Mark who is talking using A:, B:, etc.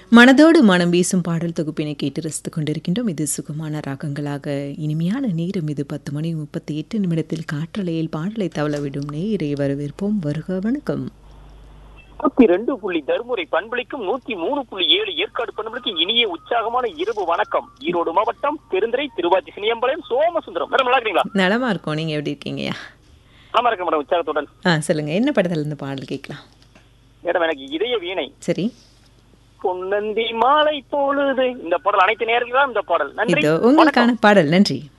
A: மனதோடு மனம் வீசும் பாடல் தொகுப்பினை கேட்டு ரசித்துக் கொண்டிருக்கின்றோம் இது சுகமான ராகங்களாக இனிமையான நேரம் இது பத்து மணி முப்பத்தி எட்டு நிமிடத்தில் காற்றலையில் பாடலை தவளவிடும் நேயரை வரவேற்போம் வருக வணக்கம்
B: நூத்தி ரெண்டு புள்ளி தருமுறை பண்பளிக்கும் நூத்தி மூணு புள்ளி ஏழு ஏற்காடு பண்பளிக்கு இனிய உற்சாகமான இரவு வணக்கம் ஈரோடு மாவட்டம் பெருந்துறை திருவாச்சி சினியம்பாளையம் சோமசுந்தரம் மேடம் நல்லா இருக்கீங்களா
A: நலமா இருக்கோம் நீங்க எப்படி இருக்கீங்கய்யா
B: நல்லா இருக்கேன் மேடம் உற்சாகத்துடன்
A: ஆ சொல்லுங்க என்ன படத்துல இருந்து பாடல் கேட்கலாம்
B: மேடம் எனக்கு இதய வீணை
A: சரி
B: பொன்னந்தி மாலை பொழுது இந்த பாடல் அனைத்து நேர்களும் இந்த பாடல் நன்றி
A: இதோ
B: வணக்கம்.
A: உங்களுக்கான பாடல் நன்றி